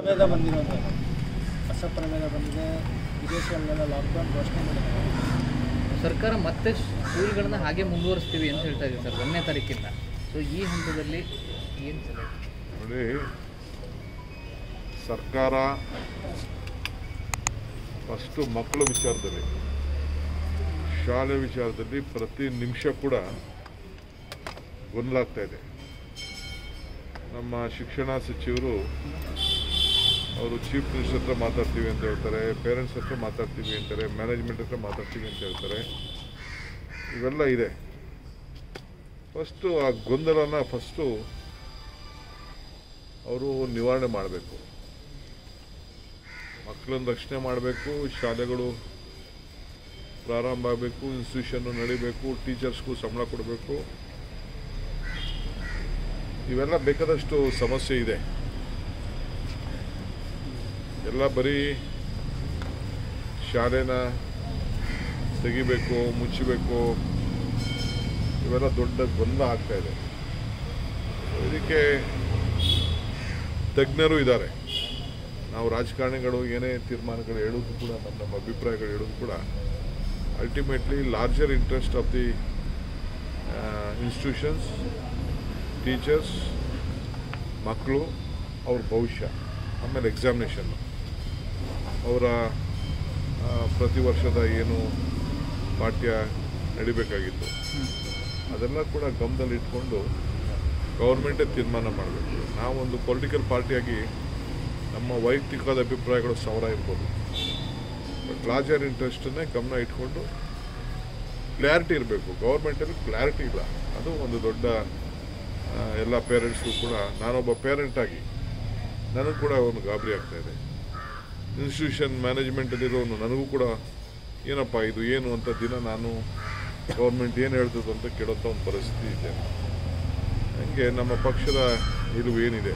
ಪ್ರಭೇದ ಬಂದಿರೋದು ಹೊಸ ಪ್ರಭೇದ ಬಂದಿದೆ ವಿದೇಶಗಳಲ್ಲೆಲ್ಲ ಲಾಕ್ಡೌನ್ ಘೋಷಣೆ ಮಾಡಿದ್ದಾರೆ ಸರ್ಕಾರ ಮತ್ತೆ ಸ್ಕೂಲ್ಗಳನ್ನ ಹಾಗೆ ಮುಂದುವರಿಸ್ತೀವಿ ಅಂತ ಹೇಳ್ತಾ ಇದೆ ಸರ್ ಒಂದನೇ ತಾರೀಕಿಂದ ಸೊ ಈ ಹಂತದಲ್ಲಿ ಏನು ಸರ್ ನೋಡಿ ಸರ್ಕಾರ ಫಸ್ಟು ಮಕ್ಕಳ ವಿಚಾರದಲ್ಲಿ ಶಾಲೆ ವಿಚಾರದಲ್ಲಿ ಪ್ರತಿ ನಿಮಿಷ ಕೂಡ ಗೊಂದಲಾಗ್ತಾ ಇದೆ ನಮ್ಮ ಶಿಕ್ಷಣ ಸಚಿವರು ಅವರು ಚೀಫ್ ಮಿನಿಸ್ಟರ್ ಹತ್ರ ಮಾತಾಡ್ತೀವಿ ಅಂತ ಹೇಳ್ತಾರೆ ಪೇರೆಂಟ್ಸ್ ಹತ್ರ ಮಾತಾಡ್ತೀವಿ ಅಂತಾರೆ ಮ್ಯಾನೇಜ್ಮೆಂಟ್ ಹತ್ರ ಮಾತಾಡ್ತೀವಿ ಅಂತ ಹೇಳ್ತಾರೆ ಇವೆಲ್ಲ ಇದೆ ಫಸ್ಟು ಆ ಗೊಂದಲನ ಫಸ್ಟು ಅವರು ನಿವಾರಣೆ ಮಾಡಬೇಕು ಮಕ್ಕಳನ್ನ ರಕ್ಷಣೆ ಮಾಡಬೇಕು ಶಾಲೆಗಳು ಪ್ರಾರಂಭ ಆಗಬೇಕು ಇನ್ಸ್ಟಿಟ್ಯೂಷನ್ನು ನಡಿಬೇಕು ಟೀಚರ್ಸ್ಗೂ ಸಂಬಳ ಕೊಡಬೇಕು ಇವೆಲ್ಲ ಬೇಕಾದಷ್ಟು ಸಮಸ್ಯೆ ಇದೆ ಎಲ್ಲ ಬರೀ ಶಾಲೆನ ತೆಗಿಬೇಕು ಮುಚ್ಚಬೇಕು ಇವೆಲ್ಲ ದೊಡ್ಡ ಗೊಂದಲ ಆಗ್ತಾ ಇದೆ ಇದಕ್ಕೆ ತಜ್ಞರು ಇದ್ದಾರೆ ನಾವು ರಾಜಕಾರಣಿಗಳು ಏನೇ ತೀರ್ಮಾನಗಳು ಹೇಳೋದು ಕೂಡ ನಮ್ಮ ನಮ್ಮ ಅಭಿಪ್ರಾಯಗಳು ಹೇಳೋದು ಕೂಡ ultimately larger interest of the institutions teachers ಮಕ್ಕಳು ಅವ್ರ ಭವಿಷ್ಯ ಆಮೇಲೆ ಎಕ್ಸಾಮಿನೇಷನ್ ಅವರ ಆ, ಪ್ರತಿ ವರ್ಷದ ಏನು ಪಾಠ್ಯ ನಡಿಬೇಕಾಗಿತ್ತು ಅದೆಲ್ಲ ಕೂಡ ಗಮನದಲ್ಲಿ ಇಟ್ಕೊಂಡು ಗೌರ್ಮೆಂಟೇ ತೀರ್ಮಾನ ಮಾಡಬೇಕು ನಾವೊಂದು ಪೊಲಿಟಿಕಲ್ ಪಾರ್ಟಿಯಾಗಿ ನಮ್ಮ ವೈಯಕ್ತಿಕವಾದ ಅಭಿಪ್ರಾಯಗಳು ಸಾವಿರ ಇರ್ಬೋದು ಬಟ್ ಲಾರ್ಜರ್ ಇಂಟ್ರೆಸ್ಟನ್ನೇ ಗಮನ ಇಟ್ಕೊಂಡು ಕ್ಲಾರಿಟಿ ಇರಬೇಕು ಗೌರ್ಮೆಂಟಲ್ಲಿ ಕ್ಲಾರಿಟಿ ಇಲ್ಲ ಅದು ಒಂದು ದೊಡ್ಡ ಆ, ಎಲ್ಲ ಪೇರೆಂಟ್ಸ್ಗೂ ಕೂಡ ನಾನೊಬ್ಬ ಪೇರೆಂಟಾಗಿ ನನಗೂ ಕೂಡ ಒಂದು ಗಾಬರಿ ಆಗ್ತಾ ಇದೆ ಇನ್ಸ್ಟಿಟ್ಯೂಷನ್ ಮ್ಯಾನೇಜ್ಮೆಂಟಲ್ಲಿರೋನು ನನಗೂ ಕೂಡ ಏನಪ್ಪ ಇದು ಏನು ಅಂತ ದಿನ ನಾನು ಗೌರ್ಮೆಂಟ್ ಏನು ಹೇಳ್ತದೆ ಅಂತ ಕೇಳೋಂಥ ಒಂದು ಪರಿಸ್ಥಿತಿ ಇದೆ ಹಂಗೆ ನಮ್ಮ ಪಕ್ಷದ ನಿಲುವು ಏನಿದೆ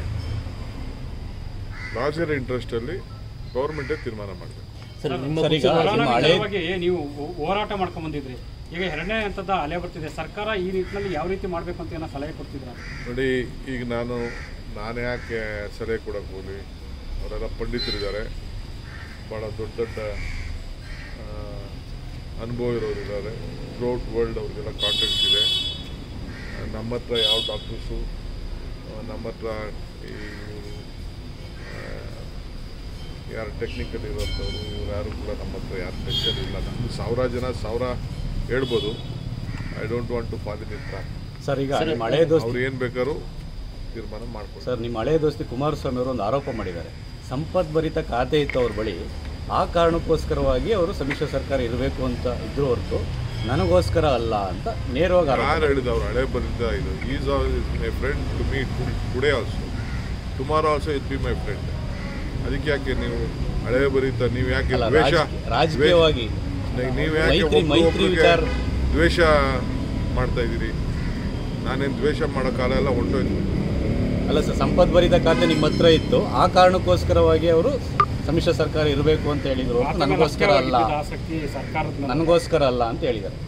ಲಾರ್ಜರ್ ಇಂಟ್ರೆಸ್ಟಲ್ಲಿ ಗೌರ್ಮೆಂಟೇ ತೀರ್ಮಾನ ಮಾಡಬೇಕು ಸರ್ ನಿಮ್ಮ ಸರ್, ಈಗ ಪಕ್ಷದ ಕೊರೋನಾ ನಿಮ್ಮ ಹಳೆ ವಿಚಾರವಾಗಿ ನೀವು ಹೋ- ಹೋರಾಟ ಮಾಡ್ಕೊಂಡ್ ಬಂದಿದ್ರಿ ಈಗ ಎರಡನೇ ಹಂತದ ಅಲೆ ಬರ್ತಿದೆ ಸರ್ಕಾರ ಈ ನಿಟ್ಟಿನಲ್ಲಿ ಯಾವ ರೀತಿ ಮಾಡಬೇಕು ಅಂತ ಏನೋ ಸಲಹೆ ಕೊಡ್ತಿದ್ರ ನೋಡಿ ಈಗ ನಾನು ನಾನು ಯಾಕೆ ಸಲಹೆ ಕೊಡೋಕೆ ಹೋಗಲಿ ಅವರೆಲ್ಲ ಪಂಡಿತರಿದ್ದಾರೆ ಭಾಳ ದೊಡ್ಡ ದೊಡ್ಡ ಆ, ಅನುಭವ ಇರೋರಿದ್ದಾರೆ ಥ್ರೂಔಟ್ ವರ್ಲ್ಡ್ ಅವ್ರಿಗೆಲ್ಲ ಕಾಂಟ್ಯಾಕ್ಟ್ಸ್ ಇದೆ ಆ, ನಮ್ಮ ಹತ್ರ ಯಾವ ಡಾಕ್ಟರ್ಸು ನಮ್ಮ ಹತ್ರ ಈ ಇವ್ರು, ಆ, ಯಾರು ಟೆಕ್ನಿಕಲ್ ಇರೋಂಥವ್ರು ಇವ್ರು ಯಾರು ಕೂಡ ನಮ್ಮ ಹತ್ರ ಯಾರು ಟೆನ್ಷನ್ ಇಲ್ಲ ನಮ್ಮದು ಸಾವಿರ ಜನ ಸಾವಿರ ಹೇಳ್ಬೋದು I don't want to fall in it sir ಈಗ ನಿಮ್ಮ ಹಳೆ ದೋಸ್ತಿ ಅವ್ರು ಏನು ಬೇಕಾದ್ರೂ ತೀರ್ಮಾನ ಮಾಡ್ಕೊಂಡು ಸರ್ ನಿಮ್ಮ ಹಳೆ ದೋಸ್ತಿ ಕುಮಾರಸ್ವಾಮಿ ಅವರು ಒಂದು ಆರೋಪ ಮಾಡಿದ್ದಾರೆ ಸಂಪದ್ಭರಿತ ಖಾತೆ ಇತ್ತು ಅವ್ರ ಬಳಿ ಆ ಕಾರಣಕ್ಕೋಸ್ಕರವಾಗಿ ಅವರು ಸಮ್ಮಿಶ್ರ ಸರ್ಕಾರ ಇರಬೇಕು ಅಂತ ಇದ್ರು ಹೊರತು ನನಗೋಸ್ಕರ ಅಲ್ಲ ಅಂತ ನೇರವಾಗಿ ಆರೋಪ ಯಾರು ಹೇಳಿದ ಅವ್ರು ಹಳೆ ಬರಿಂದ ಇದು is my friend to me today also tomorrow also it be my friend ಅದಕ್ಕೆ ಯಾಕೆ ನೀವು ಹಳೆ ಬರೀತ ನೀವು ಯಾಕೆ ಅಲ್ಲ, ದ್ವೇಷ ರಾಜಕೀಯ- ರಾಜಕೀಯವಾಗಿ ದ್ವೇಷ- ನೀವು ಯಾಕೆ ಮೈತ್ರಿ- ಒಬ್ರು ಮೈತ್ರಿ ಒಬ್ರಿಗೆ ವಿಚಾರ ದ್ವೇಷ ಮಾಡ್ತಾ ಇದ್ದೀರಿ ನಾನೇನು ದ್ವೇಷ ಮಾಡೋ ಕಾಲ ಎಲ್ಲ ಹೊಂಟೋಯ್ತು ಅಲ್ಲ ಸರ್ ಸಂಪದ್ಭರಿತ ಖಾತೆ ನಿಮ್ಮ ಹತ್ರ ಇತ್ತು ಆ ಕಾರಣಕ್ಕೋಸ್ಕರವಾಗಿ ಅವರು ಸಮ್ಮಿಶ್ರ ಸರ್ಕಾರ ಇರಬೇಕು ಅಂತ ಹೇಳಿದ್ರು ಹೊರತು ನನಗೋಸ್ಕರ ಅಲ್ಲ ಆಸಕ್ತಿ ಸರ್ಕಾರದ ಮೇಲೆ. ನನಗೋಸ್ಕರ ಅಲ್ಲ ಅಂತ ಹೇಳಿದ್ದಾರೆ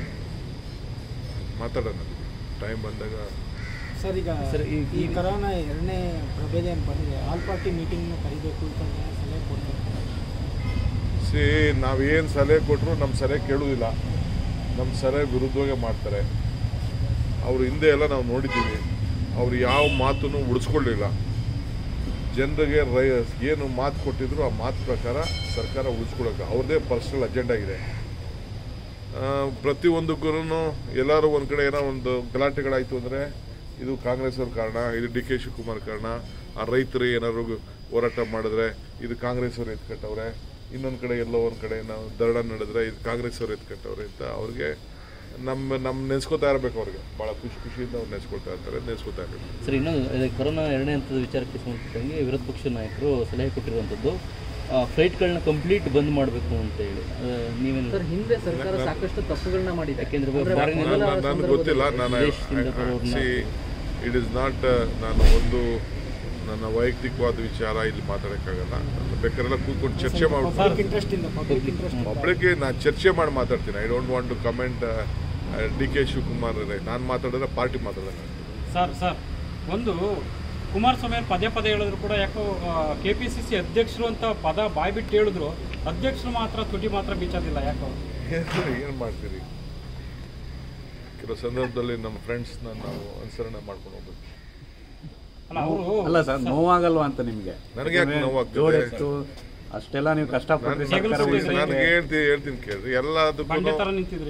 ಮಾತಾಡೋಣ ಟೈಮ್ ಬಂದಾಗ ಸರ್ ಈಗ ಸರ್, ಈ- ಈ ಈ- ಕರೋನಾ ಎರಡನೇ ಪ್ರಭೇದ ಏನು ಬಂದಿದೆ ಆಲ್ ಪಾರ್ಟಿ ಮೀಟಿಂಗ್ನ ಕರಿಬೇಕು ಅಂತ ಏನೋ ಸಲಹೆ ಕೊಡ್ತಾರೆ ಸಿ ನಾವೇನು ಸಲಹೆ ಕೊಟ್ಟರು ನಮ್ಮ ಸಲಹೆ ಕೇಳುವುದಿಲ್ಲ ನಮ್ಮ ಸಲಹೆ ವಿರುದ್ಧವಾಗಿ ಮಾಡ್ತಾರೆ ಅವ್ರ ಹಿಂದೆ ಎಲ್ಲ ನಾವು ನೋಡಿದ್ದೀವಿ ಅವ್ರು ಯಾವ ಮಾತನ್ನು ಉಳಿಸ್ಕೊಳ್ಳಿಲ್ಲ ಜನರಿಗೆ ರೈ ಏನು ಮಾತು ಕೊಟ್ಟಿದ್ರು ಆ ಮಾತು ಪ್ರಕಾರ ಸರ್ಕಾರ ಉಳಿಸ್ಕೊಳಕ್ಕೆ ಅವ್ರದ್ದೇ ಪರ್ಸನಲ್ ಅಜೆಂಡಾ ಇದೆ ಆ, ಪ್ರತಿಯೊಂದಕ್ಕೂ ಎಲ್ಲರೂ ಒಂದು ಕಡೆ ಏನೋ ಒಂದು ಗಲಾಟೆಗಳಾಯಿತು ಅಂದರೆ ಇದು ಕಾಂಗ್ರೆಸ್ ಅವ್ರ ಕಾರಣ ಇದು ಡಿ ಕೆ ಶಿವಕುಮಾರ್ ಕಾರಣ ಆ ರೈತರು ಏನಾದ್ರು ಹೋರಾಟ ಮಾಡಿದ್ರೆ ಇದು ಕಾಂಗ್ರೆಸ್ ಅವ್ರು ಎತ್ಕಟ್ಟವ್ರೆ ಇನ್ನೊಂದು ಕಡೆ ಎಲ್ಲೋ ಒಂದು ಕಡೆ ನಾವು ದರಡ ನಡೆದ್ರೆ ಇದು ಕಾಂಗ್ರೆಸ್ ಅವ್ರು ಎತ್ಕಟ್ಟವ್ರೆ ಅಂತ ಅವ್ರಿಗೆ ನಮ್ಮ ನಮ್ಮ ನೆನೆಸ್ಕೊತಾ ಇರಬೇಕು ಅವ್ರಿಗೆ ಭಾಳ ಖುಷಿ ಖುಷಿಯಿಂದ ಅವ್ರು ನೆನೆಸ್ಕೊಳ್ತಾ ಇರ್ತಾರೆ ನೆನೆಸ್ಕೊತಾ ಇರಬೇಕು ಸರ್ ಇನ್ನು ಇದು ಕೊರೋನಾ ಎರಡನೇ ಹಂತದ ವಿಚಾರಕ್ಕೆ ಸಂಬಂಧಪಟ್ಟಂಗೆ ವಿರೋಧ ಪಕ್ಷ ನಾಯಕರು ಸಲಹೆ ಕೊಟ್ಟಿರುವಂಥದ್ದು ಫ್ಲೈಟ್ಗಳನ್ನ ಕಂಪ್ಲೀಟ್ ಬಂದ್ ಮಾಡಬೇಕು ಅಂತ ಹೇಳಿ ನೀವೇನು ಸರ್ ಹಿಂದೆ ಸರ್ಕಾರ ಸಾಕಷ್ಟು ತಪ್ಪುಗಳನ್ನ ಮಾಡಿದೆ ಯಾಕೆಂದ್ರೆ ಅಂದ್ರೆ foreign ಮೊದಲ ನನಗೆ ಸಂದರ್ಭದಲ್ಲಿ ಗೊತ್ತಿಲ್ಲ ನಾನು ವಿದೇಶದಿಂದ ಬರೋರ್ನ- ಸಿ ಇಟ್ ಇಸ್ ನಾಟ್ ನಾನು ಒಂದು ನನ್ನ ವೈಯಕ್ತಿಕವಾದ ವಿಚಾರ ಇಲ್ಲಿ ಮಾತಾಡೋಕ್ಕಾಗಲ್ಲ ನಾನು ಬೇಕಾರೆಲ್ಲ ಕೂತ್ಕೊಂಡು ಚರ್ಚೆ ಮಾಡ್ಬಿಟ್ಟು ಪಬ್ಲಿಕ್ ಇಂಟ್ರೆಸ್ಟ್ ಇಂದ ಪಬ್ಲಿಕ್ ಇಂಟ್ರೆಸ್ಟ್ ಒಬ್ಬಳಿಗೆ ನಾನು ಚರ್ಚೆ ಮಾಡಿ ಮಾತಾಡ್ತೀನಿ I don't want to comment D K Shivakumar ನಾನು ಮಾತಾಡಿದ್ರೆ ಪಾರ್ಟಿ ಮಾತಾಡೋಣ ಸರ್ ಸರ್ ಒಂದು ಕುಮಾರಸ್ವಾಮಿ ಅವರು ಪದೇ ಪದೇ ಹೇಳಿದ್ರು ಕೂಡ ಯಾಕೋ ಕೆ ಪಿ ಸಿ ಸಿ ಅಧ್ಯಕ್ಷರು ಅಂತ ಪದ ಬಾಯ್ ಬಿಟ್ಟು ಹೇಳಿದ್ರು ಅಧ್ಯಕ್ಷರು ಮಾತ್ರ ತುಟಿ ಮಾತ್ರ ಬೀಚೋದಿಲ್ಲ ಯಾಕೋ ಏನು ಮಾಡ್ತೀರಿ ಕೆಲವು ಸಂದರ್ಭದಲ್ಲಿ ನಮ್ಮ ಫ್ರೆಂಡ್ಸ್ನ ನಾವು ಅನುಸರಣೆ ಮಾಡ್ಕೊಂಡು ಹೋಗ್ಬೇಕು ಅಲ್ಲ ಅವರು ಅಲ್ಲ ಸರ್ ನೋವಾಗಲ್ವಾ ಅಂತ ನಿಮಗೆ ನನಗೆ ಯಾಕೆ ನೋವಾಗ್ತದೆ? ಜೋಡೆತ್ತು ಅಷ್ಟೆಲ್ಲ ನೀವು ಕಷ್ಟಪಟ್ಟು ನಾನು ಸರ್ಕಾರ ಹೆಗಲು ಉಳಿಸಲಿಕ್ಕೆ ನಾನು ಹೇಳ್ತೀನಿ ಹೇಳ್ತೀನಿ ಕೇಳ್ರಿ ಎಲ್ಲದಕ್ಕೂ ಬಂಡೆ ಥರ ನಿಂತಿದ್ರಿ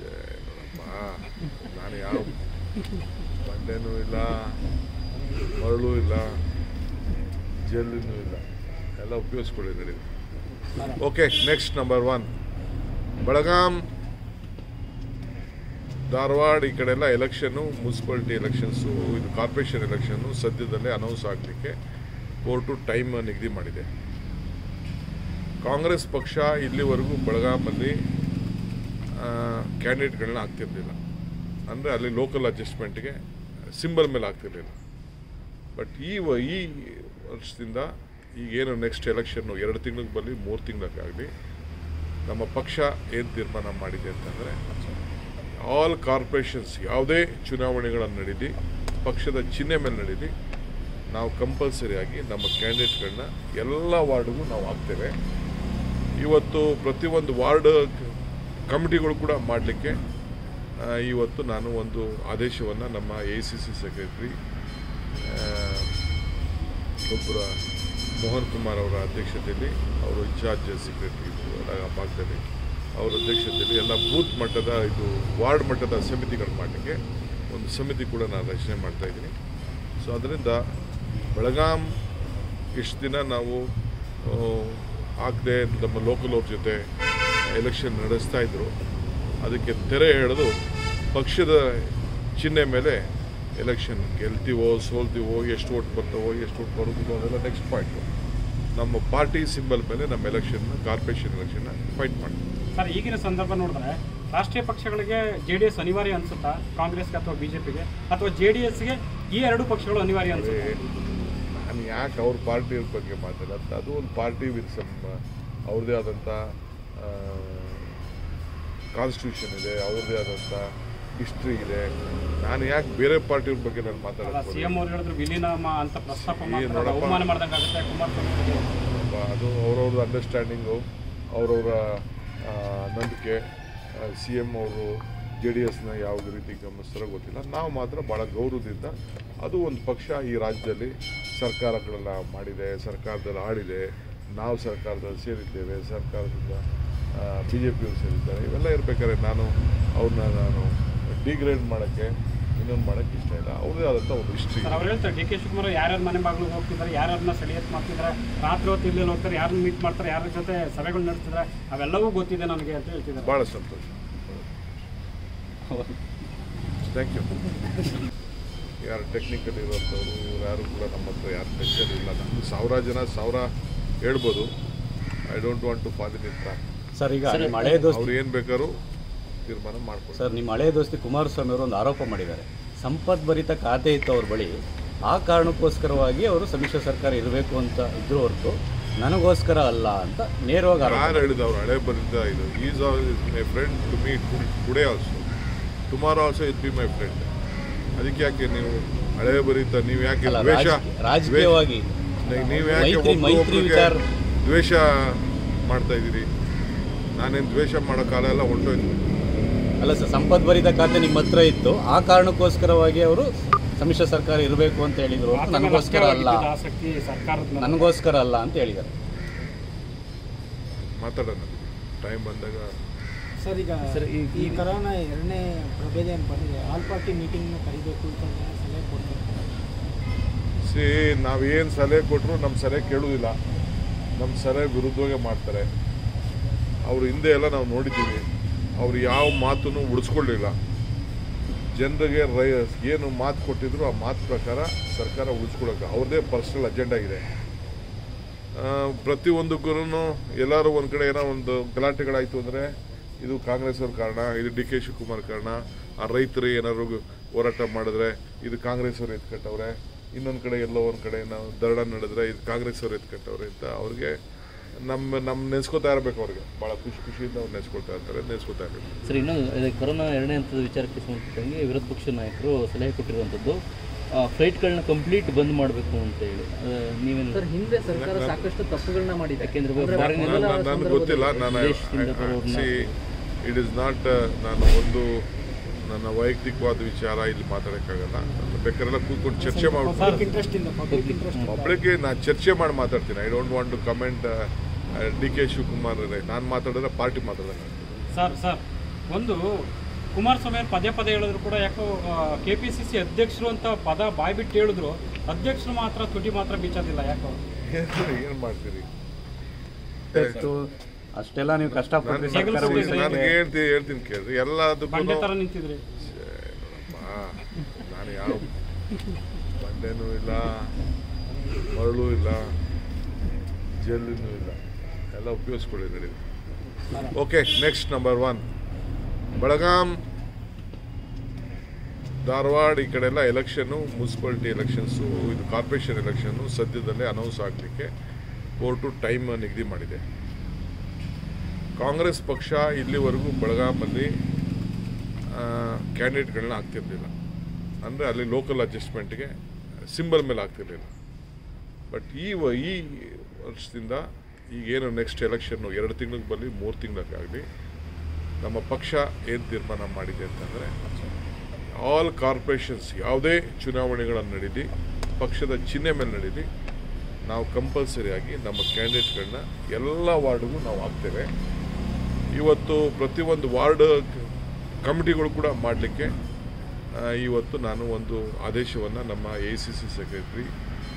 ನಾನು ಯಾವ ಬಂಡೆನೂ ಇಲ್ಲ ಮರಳು ಇಲ್ಲ ಜೆಲ್ಲೂ ಇಲ್ಲ ಎಲ್ಲ ಉಪಯೋಗಿಸ್ಕೊಳ್ಳಿ ನಡೀಲಿ okay next number one Belgaum Dharwad ಈ ಕಡೆ ಎಲ್ಲ ಎಲೆಕ್ಷನ್ನು ಮುನ್ಸಿಪಾಲಿಟಿ ಎಲೆಕ್ಷನ್ಸು ಇದು ಕಾರ್ಪೊರೇಷನ್ ಎಲೆಕ್ಷನ್ನು ಸದ್ಯದಲ್ಲೇ ಅನೌನ್ಸ್ ಆಗಲಿಕ್ಕೆ ಕೋರ್ಟು ಟೈಮ್ ನಿಗದಿ ಮಾಡಿದೆ ಕಾಂಗ್ರೆಸ್ ಪಕ್ಷ ಇಲ್ಲಿವರೆಗೂ ಬೆಳಗಾಮಲ್ಲಿ ಕ್ಯಾಂಡಿಡೇಟ್ಗಳನ್ನ ಆಗ್ತಿರ್ಲಿಲ್ಲ ಅಂದರೆ ಅಲ್ಲಿ ಲೋಕಲ್ ಅಡ್ಜಸ್ಟ್ಮೆಂಟ್ಗೆ ಸಿಂಬಲ್ ಮೇಲೆ ಆಗ್ತಿರ್ಲಿಲ್ಲ ಬಟ್ ಈ ವ- ಈ ವರ್ಷದಿಂದ ಈಗೇನು ನೆಕ್ಸ್ಟ್ ಎಲೆಕ್ಷನ್ನು ಎರಡು ತಿಂಗಳಿಗೆ ಬರಲಿ ಮೂರು ತಿಂಗಳಕ್ಕಾಗಲಿ ನಮ್ಮ ಪಕ್ಷ ಏನು ತೀರ್ಮಾನ ಮಾಡಿದೆ ಅಂತಂದರೆ ಆಲ್ ಕಾರ್ಪೊರೇಷನ್ಸ್ ಯಾವುದೇ ಚುನಾವಣೆಗಳನ್ನು ನಡೀಲಿ ಪಕ್ಷದ ಚಿಹ್ನೆ ಮೇಲೆ ನಡೀಲಿ ನಾವು ಕಂಪಲ್ಸರಿಯಾಗಿ ನಮ್ಮ ಕ್ಯಾಂಡಿಡೇಟ್ಗಳನ್ನ ಎಲ್ಲ ವಾರ್ಡ್ಗೂ ನಾವು ಹಾಕ್ತೇವೆ ಇವತ್ತು ಪ್ರತಿಯೊಂದು ವಾರ್ಡ್ ಕಮಿಟಿಗಳು ಕೂಡ ಮಾಡಲಿಕ್ಕೆ ಇವತ್ತು ನಾನು ಒಂದು ಆದೇಶವನ್ನು ನಮ್ಮ ಎ ಸಿ ಸಿ ಸೆಕ್ರೆಟ್ರಿ ಒಬ್ಬರ ಮೋಹನ್ ಕುಮಾರ್ ಅವರ ಅಧ್ಯಕ್ಷತೆಯಲ್ಲಿ ಅವರು ಇನ್ಚಾರ್ಜ್ ಸೆಕ್ರೆಟರಿ ಆ ಭಾಗದಲ್ಲಿ ಅವರ ಅಧ್ಯಕ್ಷತೆಯಲ್ಲಿ ಎಲ್ಲ ಬೂತ್ ಮಟ್ಟದ ಇದು ವಾರ್ಡ್ ಮಟ್ಟದ ಸಮಿತಿಗಳು ಮಾಡಲಿಕ್ಕೆ ಒಂದು ಸಮಿತಿ ಕೂಡ ನಾನು ರಚನೆ ಮಾಡ್ತಾ ಇದ್ದೀನಿ ಸೊ ಅದರಿಂದ ಬೆಳಗಾಂ ಇಷ್ಟು ದಿನ ನಾವು ಆಗದೆ ನಮ್ಮ ಲೋಕಲ್ ಅವ್ರ ಜೊತೆ ಎಲೆಕ್ಷನ್ ನಡೆಸ್ತಾ ಇದ್ರು ಅದಕ್ಕೆ ತೆರೆ ಎಳೆದು ಪಕ್ಷದ ಚಿಹ್ನೆ ಮೇಲೆ ಎಲೆಕ್ಷನ್ ಗೆಲ್ತೀವೋ ಸೋಲ್ತೀವೋ ಎಷ್ಟು ಓಟ್ ಬರ್ತಾವೋ ಎಷ್ಟು ಓಟ್ ಬರೋದಿಲ್ಲೋ ಅದೆಲ್ಲ ನೆಕ್ಸ್ಟ್ ಪಾಯಿಂಟು ನಮ್ಮ ಪಾರ್ಟಿ ಸಿಂಬಲ್ ಮೇಲೆ ನಮ್ಮ ಎಲೆಕ್ಷನ್ ಕಾರ್ಪೊರೇಷನ್ ಎಲೆಕ್ಷನ್ನ ಫೈಟ್ ಮಾಡ್ತೀವಿ ಸರ್ ಈಗಿನ ಸಂದರ್ಭ ನೋಡಿದ್ರೆ ರಾಷ್ಟ್ರೀಯ ಪಕ್ಷಗಳಿಗೆ ಜೆ ಡಿ ಎಸ್ ಅನಿವಾರ್ಯ ಅನ್ಸುತ್ತಾ ಕಾಂಗ್ರೆಸ್ಗೆ ಅಥವಾ ಬಿಜೆಪಿಗೆ ಅಥವಾ ಜೆ ಡಿ ಎಸ್ಗೆ ಈ ಎರಡು ಪಕ್ಷಗಳು ಅನಿವಾರ್ಯ ಅನ್ಸುತ್ತೆ ನಾನು ಯಾಕೆ ಅವ್ರ ಪಾರ್ಟಿ ಬಗ್ಗೆ ಮಾತಾಡೋದು ಅದು ಒಂದು ಪಾರ್ಟಿ ವಿತ್ ಸಮ್ ಅವ್ರದ್ದೇ ಆದಂಥ ಕಾನ್ಸ್ಟಿಟ್ಯೂಷನ್ ಇದೆ ಅವ್ರದ್ದೇ ಆದಂಥ ಹಿಸ್ಟ್ರಿ ಇದೆ ನಾನು ಯಾಕೆ ಬೇರೆ ಪಾರ್ಟಿಯವ್ರ ಬಗ್ಗೆ ನಾನು ಅಲ್ಲ ಮಾತಾಡೋದು ಸಿ ಎಂ ಅವ್ರು ಹೇಳಿದ್ರು ವಿಲೀನ ಮಾ- ಅಂತ ಪ್ರಸ್ತಾಪ ಈ ಮಾಡ್ತಾರೆ ನೋಡಪ್ಪ. ಅವಮಾನ ಮಾಡ್ದಂಗಾಗುತ್ತೆ ಕುಮಾರಸ್ವಾಮಿ ಅವರಿಗೆ. ಅದು ಅವ್ರವ್ರ ಅಂಡರ್ಸ್ಟ್ಯಾಂಡಿಂಗು ಅವ್ರವ್ರ ಆ, ನಂಬಿಕೆ ಸಿ ಎಮ್ ಅವರು ಜೆ ಡಿ ಎಸ್ನ ಯಾವ ರೀತಿ ಗಮನಿಸ್ತಾರೋ ಗೊತ್ತಿಲ್ಲ ನಾವು ಮಾತ್ರ ಭಾಳ ಗೌರವದಿಂದ ಅದು ಒಂದು ಪಕ್ಷ ಈ ರಾಜ್ಯದಲ್ಲಿ ಸರ್ಕಾರಗಳೆಲ್ಲ ಮಾಡಿದೆ ಸರ್ಕಾರದಲ್ಲಿ ಆಡಿದೆ ನಾವು ಸರ್ಕಾರದಲ್ಲಿ ಸೇರಿದ್ದೇವೆ ಸರ್ಕಾರದಿಂದ ಬಿ ಜೆ ಪಿಯವರು ಸೇರಿದ್ದಾರೆ ಇವೆಲ್ಲ ಇರ್ಬೇಕಾದ್ರೆ ನಾನು ಅವ್ರನ್ನ ನಾನು ಡಿಗ್ರೇಡ್ ಮಾಡೋಕ್ಕೆ ಇನ್ನೊಂದು ಮಾಡೋಕ್ಕೆ ಇಷ್ಟ ಇಲ್ಲ ಅವ್ರದ್ದೇ ಆದಂಥ ಒಂದು ಹಿಸ್ಟ್ರಿ ಸರ್ ಅವ್ರು ಹೇಳ್ತಾರೆ ಡಿ ಕೆ ಶಿವಕುಮಾರ್ ಯಾರ್ಯಾರ ಮನೆ ಬಾಗಿಲು ಹೋಗ್ತಿದ್ದಾರೆ ಯಾರ್ಯಾರನ್ನ ಸೆಳೆಯತ್ ಮಾಡ್ತಿದ್ದಾರೆ ರಾತ್ರಿ ಹೊತ್ತು ಇಲ್ಲಿ ಹೋಗ್ತಾರೆ ಯಾರನ್ನ ಮೀಟ್ ಮಾಡ್ತಾರೆ ಯಾರ ಜೊತೆ ಸಭೆಗಳು ನಡೆಸ್ತಿದ್ದಾರೆ ಅವೆಲ್ಲವೂ ಗೊತ್ತಿದೆ ನನಗೆ ಅಂತ ಹೇಳ್ತಿದ್ದಾರೆ ಭಾಳ ಸಂತೋಷ ಥ್ಯಾಂಕ್ ಯು ಯಾರು ಟೆಕ್ನಿಕಲ್ ಇರೋಂಥವ್ರು ಇವ್ರು ಯಾರು ಕೂಡ ನಮ್ಮ ಹತ್ರ ಯಾರು ಟೆನ್ಷನ್ ಇಲ್ಲ ನಮ್ದು ಸಾವಿರ ಜನ ಸಾವಿರ ಹೇಳ್ಬೋದು I don't want to fall in ಇತ್ತ ಸರ್ ಈಗ ನಿಮ್ಮ ಹಳೆ ದೋಸ್ತಿ ಅವ್ರು ಏನು ಬೇಕಾದ್ರೂ ತೀರ್ಮಾನ ಮಾಡ್ಕೊಂಡು ಸರ್ ನಿಮ್ಮ ಹಳೆ ದೋಸ್ತಿ ಕುಮಾರಸ್ವಾಮಿ ಅವರು ಒಂದು ಆರೋಪ ಮಾಡಿದ್ದಾರೆ ಸಂಪದ್ಭರಿತ ಖಾತೆ ಇತ್ತು ಅವ್ರ ಬಳಿ ಆ ಕಾರಣಕ್ಕೋಸ್ಕರವಾಗಿ ಅವರು ಸಮ್ಮಿಶ್ರ ಸರ್ಕಾರ ಇರಬೇಕು ಅಂತ ಇದ್ರು ಹೊರತು ನನಗೋಸ್ಕರ ಅಲ್ಲ ಅಂತ ನೇರವಾಗಿ ಆರೋಪ ಯಾರು ಹೇಳಿದ ಅವ್ರು ಹಳೆ ಬರಿಂದ ಇದು is all is my friend to me today also tomorrow also it be my friend ಅದಕ್ಕೆ ಯಾಕೆ ನೀವು ಹಳೆ ಬರೀತ ನೀವು ಯಾಕೆ ಅಲ್ಲ, ದ್ವೇಷ ರಾಜಕೀಯ- ರಾಜಕೀಯವಾಗಿ ದ್ವೇಷ- ನೀವು ಯಾಕೆ ಮೈತ್ರಿ- ಒಬ್ರು ಮೈತ್ರಿ ಒಬ್ರಿಗೆ ವಿಚಾರ ದ್ವೇಷ ಮಾಡ್ತಾ ಇದ್ದೀರಿ ನಾನೇನು ದ್ವೇಷ ಮಾಡೋ ಕಾಲ ಎಲ್ಲ ಹೊಂಟೋಯ್ತು ಅಲ್ಲ ಸರ್ ಸಂಪದ್ಭರಿತ ಖಾತೆ ನಿಮ್ಮ ಹತ್ರ ಇತ್ತು ಆ ಕಾರಣಕ್ಕೋಸ್ಕರವಾಗಿ ಅವರು ಸಮ್ಮಿಶ್ರ ಸರ್ಕಾರ ಇರಬೇಕು ಅಂತ ಹೇಳಿದ್ರು ಹೊರತು ಆತನ ನನಗೋಸ್ಕರ ಅಲ್ಲ ರಾಜಕೀಯವಾಗಿದ್ದ ಆಸಕ್ತಿ ಸರ್ಕಾರದ ಮೇಲೆ. ನನಗೋಸ್ಕರ ಅಲ್ಲ ಅಂತ ಹೇಳಿದ್ದಾರೆ ಮಾತಾಡೋಣ ಟೈಮ್ ಬಂದಾಗ ಸರ್ ಈಗ ಸರ್, ಈ- ಈ ಕರೋನಾ ಎರಡನೇ ಪ್ರಭೇದ ಏನು ಬಂದಿದೆ ಆಲ್ ಪಾರ್ಟಿ ಮೀಟಿಂಗ್ನ ಕರಿಬೇಕು ಅಂತ ಸಲಹೆ ಕೊಡ್ತಾರೆ ಸಿ ನಾವೇನು ಸಲಹೆ ಕೊಟ್ಟರು ನಮ್ಮ ಸಲಹೆ ಕೇಳುವುದಿಲ್ಲ ನಮ್ಮ ಸಲಹೆ ವಿರುದ್ಧವಾಗಿ ಮಾಡ್ತಾರೆ ಅವ್ರ ಹಿಂದೆ ಎಲ್ಲ ನಾವು ನೋಡಿದ್ದೀವಿ ಅವ್ರು ಯಾವ ಮಾತನ್ನು ಉಳಿಸ್ಕೊಳ್ಳಿಲ್ಲ ಜನರಿಗೆ ರೈ ಏನು ಮಾತು ಕೊಟ್ಟಿದ್ರು ಆ ಮಾತು ಪ್ರಕಾರ ಸರ್ಕಾರ ಉಳಿಸ್ಕೊಳ್ಳೋಕೆ ಅವ್ರದ್ದೇ ಪರ್ಸನಲ್ ಅಜೆಂಡಾ ಇದೆ ಆ, ಪ್ರತಿಯೊಂದಕ್ಕೂ ಎಲ್ಲರೂ ಒಂದು ಕಡೆ ಏನೋ ಒಂದು ಗಲಾಟೆಗಳಾಯಿತು ಅಂದರೆ ಇದು ಕಾಂಗ್ರೆಸ್ ಅವ್ರ ಕಾರಣ ಇದು ಡಿ ಕೆ ಶಿವಕುಮಾರ್ ಕಾರಣ ಆ ರೈತರು ಏನಾದ್ರು ಹೋರಾಟ ಮಾಡಿದ್ರೆ ಇದು ಕಾಂಗ್ರೆಸ್ ಅವ್ರು ಎತ್ಕಟ್ಟವ್ರೆ ಇನ್ನೊಂದು ಕಡೆ ಎಲ್ಲೋ ಒಂದು ಕಡೆ ನಾವು ದರಡ ನಡೆದ್ರೆ ಇದು ಕಾಂಗ್ರೆಸ್ ಅವ್ರು ಎತ್ಕಟ್ಟವ್ರೆ ಅಂತ ಅವ್ರಿಗೆ ನಮ್ಮ ನಮ್ಮ ನೆನೆಸ್ಕೋತಾ ಇರಬೇಕು ಅವ್ರಿಗೆ ಭಾಳ ಖುಷಿ ಖುಷಿಯಿಂದ ಅವ್ರು ನೆನೆಸ್ಕೊಳ್ತಾ ಇರ್ತಾರೆ ನೆನೆಸ್ಕೋತಾ ಇರಬೇಕು ಸರ್ ಇನ್ನೊಂದು ಇದು ಕೊರೋನಾ ಎರಡನೇ ಹಂತದ ವಿಚಾರಕ್ಕೆ ಸಂಬಂಧಪಟ್ಟಂಗೆ ವಿರೋಧ ಪಕ್ಷ ನಾಯಕರು ಸಲಹೆ ಕೊಟ್ಟಿರುವಂಥದ್ದು ಫ್ಲೈಟ್ಗಳನ್ನ ಕಂಪ್ಲೀಟ್ ಬಂದ್ ಮಾಡಬೇಕು ಅಂತ ಹೇಳಿ ನೀವೇನು ಸರ್ ಹಿಂದೆ ಸರ್ಕಾರ ಸಾಕಷ್ಟು ತಪ್ಪುಗಳನ್ನ ಮಾಡಿದೆ ಯಾಕೆಂದ್ರೆ ಅಂದ್ರೆ foreign ಮೊದಲ ನನಗೆ ಸಂದರ್ಭದಲ್ಲಿ ಗೊತ್ತಿಲ್ಲ ನಾನು ದೇಶದಿಂದ ಬರೋರ್ನ- ಸಿ ಇಟ್ ಇಸ್ ನಾಟ್ ನಾನು ಒಂದು ನನ್ನ ವೈಯಕ್ತಿಕವಾದ ವಿಚಾರ ಇಲ್ಲಿ ಮಾತಾಡೋಕ್ಕಾಗಲ್ಲ ನಾನು ಬೇಕಾರೆಲ್ಲ ಕೂತ್ಕೊಂಡು ಚರ್ಚೆ ಮಾಡ್ಬೋದು ಪಬ್ಲಿಕ್ ಇಂಟ್ರೆಸ್ಟ್ ಇಂದ ಪಬ್ಲಿಕ್ ಇಂಟ್ರೆಸ್ಟ್ ಒಬ್ಬಳಿಗೆ ನಾನು ಚರ್ಚೆ ಮಾಡಿ ಮಾತಾಡ್ತೀನಿ I don't want to comment D K Shivakumar ನಾನು ಮಾತಾಡಿದ್ರೆ ಪಾರ್ಟಿ ಮಾತಾಡೋದು ಸರ್ ಸರ್ ಒಂದು ಕುಮಾರಸ್ವಾಮಿ ಅವ್ರು ಪದೇ ಪದೇ ಹೇಳಿದ್ರು ಕೂಡ ಯಾಕೋ ಕೆ ಪಿ ಸಿ ಸಿ ಅಧ್ಯಕ್ಷರು ಅಂತ ಪದ ಬಾಯ್ ಬಿಟ್ಟು ಹೇಳಿದ್ರು ಅಧ್ಯಕ್ಷರು ಮಾತ್ರ ತುಟಿ ಮಾತ್ರ ಬೀಚೋದಿಲ್ಲ ಯಾಕೋ ಏನು ಮಾಡ್ತೀರಿ ಇವತ್ತು ಅಷ್ಟೆಲ್ಲ ನೀವು ಕಷ್ಟಪಟ್ಟು ನಾನು- ಸರ್ಕಾರ ಉಳಿಸೋಕೆ ನನಗೆ ಹೇಳ್ತೀನಿ ಹೇಳ್ತೀನಿ ಕೇಳ್ರಿ ಎಲ್ಲದಕ್ಕೂ ಬಂಡೆ ಥರ ನಿಂತಿದ್ರಿ ನಾನು ಯಾವ ಬಂಡೆನೂ ಇಲ್ಲ ಮರಳು ಇಲ್ಲ ಜಲ್ಲಿನೂ ಇಲ್ಲ ಎಲ್ಲ ಉಪಯೋಗಿಸ್ಕೊಳ್ಳಿ ನಡೀಲಿ okay next number one Belgaum Dharwad ಈ ಕಡೆ ಎಲ್ಲ ಎಲೆಕ್ಷನ್ನು ಮುನ್ಸಿಪಾಲಿಟಿ ಎಲೆಕ್ಷನ್ಸು ಇದು ಕಾರ್ಪೊರೇಷನ್ ಎಲೆಕ್ಷನ್ನು ಸದ್ಯದಲ್ಲೇ ಅನೌನ್ಸ್ ಆಗಲಿಕ್ಕೆ ಕೋರ್ಟು ಟೈಮ್ ನಿಗದಿ ಮಾಡಿದೆ ಕಾಂಗ್ರೆಸ್ ಪಕ್ಷ ಇಲ್ಲಿವರೆಗೂ ಬೆಳಗಾಮಲ್ಲಿ ಕ್ಯಾಂಡಿಡೇಟ್ಗಳನ್ನ ಆಗ್ತಿರ್ಲಿಲ್ಲ ಅಂದರೆ ಅಲ್ಲಿ ಲೋಕಲ್ ಅಡ್ಜಸ್ಟ್ಮೆಂಟ್ಗೆ ಸಿಂಬಲ್ ಮೇಲೆ ಆಗ್ತಿರ್ಲಿಲ್ಲ ಬಟ್ ಈ ವ- ಈ ವರ್ಷದಿಂದ ಈಗೇನು ನೆಕ್ಸ್ಟ್ ಎಲೆಕ್ಷನ್ನು ಎರಡು ತಿಂಗಳಿಗೆ ಬರಲಿ ಮೂರು ತಿಂಗಳಾಗಲಿ ನಮ್ಮ ಪಕ್ಷ ಏನು ತೀರ್ಮಾನ ಮಾಡಿದೆ ಅಂತಂದರೆ ಆಲ್ ಕಾರ್ಪೊರೇಷನ್ಸ್ ಯಾವುದೇ ಚುನಾವಣೆಗಳನ್ನು ನಡೀಲಿ ಪಕ್ಷದ ಚಿಹ್ನೆ ಮೇಲೆ ನಡೀಲಿ ನಾವು ಕಂಪಲ್ಸರಿಯಾಗಿ ನಮ್ಮ ಕ್ಯಾಂಡಿಡೇಟ್ಗಳನ್ನ ಎಲ್ಲ ವಾರ್ಡ್ಗೂ ನಾವು ಹಾಕ್ತೇವೆ ಇವತ್ತು ಪ್ರತಿಯೊಂದು ವಾರ್ಡ್ ಕಮಿಟಿಗಳು ಕೂಡ ಮಾಡಲಿಕ್ಕೆ ಇವತ್ತು ನಾನು ಒಂದು ಆದೇಶವನ್ನು ನಮ್ಮ ಎ ಸಿ ಸಿ ಸೆಕ್ರೆಟ್ರಿ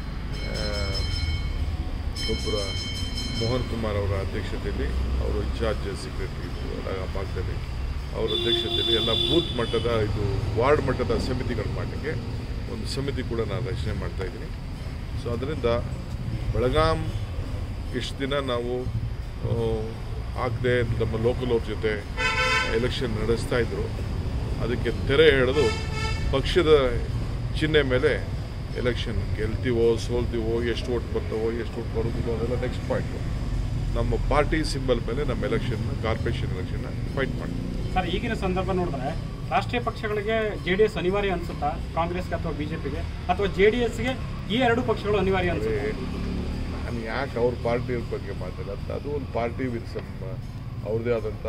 ಒಬ್ಬರ ಮೋಹನ್ ಕುಮಾರ್ ಅವರ ಅಧ್ಯಕ್ಷತೆಯಲ್ಲಿ ಅವರು ಇನ್ಚಾರ್ಜ್ ಸೆಕ್ರೆಟರಿ ಆ ಭಾಗದಲ್ಲಿ ಅವರ ಅಧ್ಯಕ್ಷತೆಯಲ್ಲಿ ಎಲ್ಲ ಬೂತ್ ಮಟ್ಟದ ಇದು ವಾರ್ಡ್ ಮಟ್ಟದ ಸಮಿತಿಗಳು ಮಾಡಲಿಕ್ಕೆ ಒಂದು ಸಮಿತಿ ಕೂಡ ನಾನು ರಚನೆ ಮಾಡ್ತಾ ಇದ್ದೀನಿ ಸೊ ಅದರಿಂದ ಬೆಳಗಾಂ ಇಷ್ಟು ದಿನ ನಾವು ಆಗದೆ ನಮ್ಮ ಲೋಕಲ್ ಅವ್ರ ಜೊತೆ ಎಲೆಕ್ಷನ್ ನಡೆಸ್ತಾ ಇದ್ರು ಅದಕ್ಕೆ ತೆರೆ ಎಳೆದು ಪಕ್ಷದ ಚಿಹ್ನೆ ಮೇಲೆ ಎಲೆಕ್ಷನ್ ಗೆಲ್ತೀವೋ ಸೋಲ್ತೀವೋ ಎಷ್ಟು ಓಟ್ ಬರ್ತವೋ ಎಷ್ಟು ಓಟ್ ಬರೋದಿಲ್ಲ ಅದೆಲ್ಲ ನೆಕ್ಸ್ಟ್ ಪಾಯಿಂಟು ನಮ್ಮ ಪಾರ್ಟಿ ಸಿಂಬಲ್ ಮೇಲೆ ನಮ್ಮ ಎಲೆಕ್ಷನ್ ಕಾರ್ಪೊರೇಷನ್ ಎಲೆಕ್ಷನ್ನ ಫೈಟ್ ಮಾಡ್ತೀವಿ ಸರ್ ಈಗಿನ ಸಂದರ್ಭ ನೋಡಿದ್ರೆ ರಾಷ್ಟ್ರೀಯ ಪಕ್ಷಗಳಿಗೆ ಜೆ ಡಿ ಎಸ್ ಅನಿವಾರ್ಯ ಅನ್ಸುತ್ತಾ ಕಾಂಗ್ರೆಸ್ಗೆ ಅಥವಾ ಬಿಜೆಪಿಗೆ ಅಥವಾ ಜೆ ಡಿ ಎಸ್ಗೆ ಈ ಎರಡು ಪಕ್ಷಗಳು ಅನಿವಾರ್ಯ ಅನ್ಸುತ್ತೆ ನಾನು ಯಾಕೆ ಅವ್ರ ಪಾರ್ಟಿಯ ಬಗ್ಗೆ ಮಾತಾಡೋದು ಅದು ಒಂದು ಪಾರ್ಟಿ ವಿತ್ ಸಮ್ ಅವ್ರದ್ದೇ ಆದಂಥ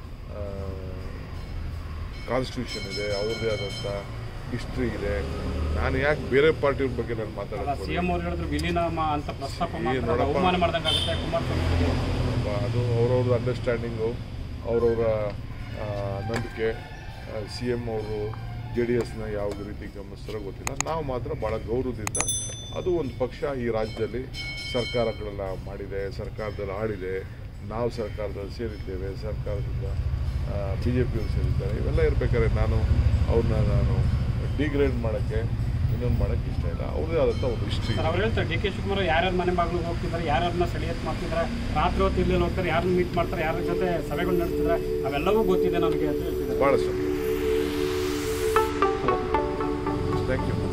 ಕಾನ್ಸ್ಟಿಟ್ಯೂಷನ್ ಇದೆ ಅವ್ರದ್ದೇ ಆದಂಥ ಹಿಸ್ಟ್ರಿ ಇದೆ ನಾನು ಯಾಕೆ ಬೇರೆ ಪಾರ್ಟಿಯವ್ರ ಬಗ್ಗೆ ನಾನು ಸಿ ಮಾತಾಡೋದು ಎಂ ಅವ್ರು ಹೇಳಿದ್ರು ವಿಲೀನ ಮಾ- ಅಂತ ಪ್ರಸ್ತಾಪ ಈ ಮಾಡ್ತಾರೆ ನೋಡಪ್ಪ. ಅವಮಾನ ಮಾಡ್ದಂಗೆ ಆಗುತ್ತೆ ಕುಮಾರಸ್ವಾಮಿ ಅವರಿಗೆ. ಅದು ಅವ್ರವ್ರ ಅಂಡರ್ಸ್ಟ್ಯಾಂಡಿಂಗು ಅವ್ರವ್ರ ಆ, ನಂಬಿಕೆ ಸಿ ಎಮ್ ಅವರು ಜೆ ಡಿ ಎಸ್ನ ಯಾವ ರೀತಿ ಗಮನಿಸ್ತಾರೋ ಗೊತ್ತಿಲ್ಲ ನಾವು ಮಾತ್ರ ಭಾಳ ಗೌರವದಿಂದ ಅದು ಒಂದು ಪಕ್ಷ ಈ ರಾಜ್ಯದಲ್ಲಿ ಸರ್ಕಾರಗಳೆಲ್ಲ ಮಾಡಿದೆ ಸರ್ಕಾರದಲ್ಲಿ ಆಡಿದೆ ನಾವು ಸರ್ಕಾರದಲ್ಲಿ ಸೇರಿದ್ದೇವೆ ಸರ್ಕಾರದಿಂದ ಬಿ ಜೆ ಪಿಯವರು ಸೇರಿದ್ದಾರೆ ಇವೆಲ್ಲ ಇರಬೇಕಾದ್ರೆ ನಾನು ಅವ್ರನ್ನ ನಾನು ಡಿಗ್ರೇಡ್ ಮಾಡೋಕ್ಕೆ ಇನ್ನೊಂದು ಮಾಡೋಕ್ಕೆ ಇಷ್ಟ ಇಲ್ಲ ಅವ್ರದ್ದೇ ಆದಂಥ ಒಂದು ಹಿಸ್ಟ್ರಿ ಸರ್ ಅವ್ರು ಹೇಳ್ತಾರೆ ಡಿ ಕೆ ಶಿವಕುಮಾರ್ ಯಾರ್ಯಾರ ಮನೆ ಬಾಗಿಲು ಹೋಗ್ತಿದ್ದಾರೆ ಯಾರನ್ನ ಸೆಳೆಯತ್ ಮಾಡ್ತಿದ್ದಾರೆ ರಾತ್ರಿ ಹೊತ್ತು ಇಲ್ಲಿ ಹೋಗ್ತಾರೆ ಯಾರನ್ನ ಮೀಟ್ ಮಾಡ್ತಾರೆ ಯಾರ ಜೊತೆ ಸಭೆಗಳು ನಡೆಸ್ತಿದ್ದಾರೆ ಅವೆಲ್ಲವೂ ಗೊತ್ತಿದೆ ನನಗೆ ಅಂತ ಹೇಳ್ತಿದ್ದಾರೆ ಭಾಳ ಸಂತೋಷ ಥ್ಯಾಂಕ್ ಯು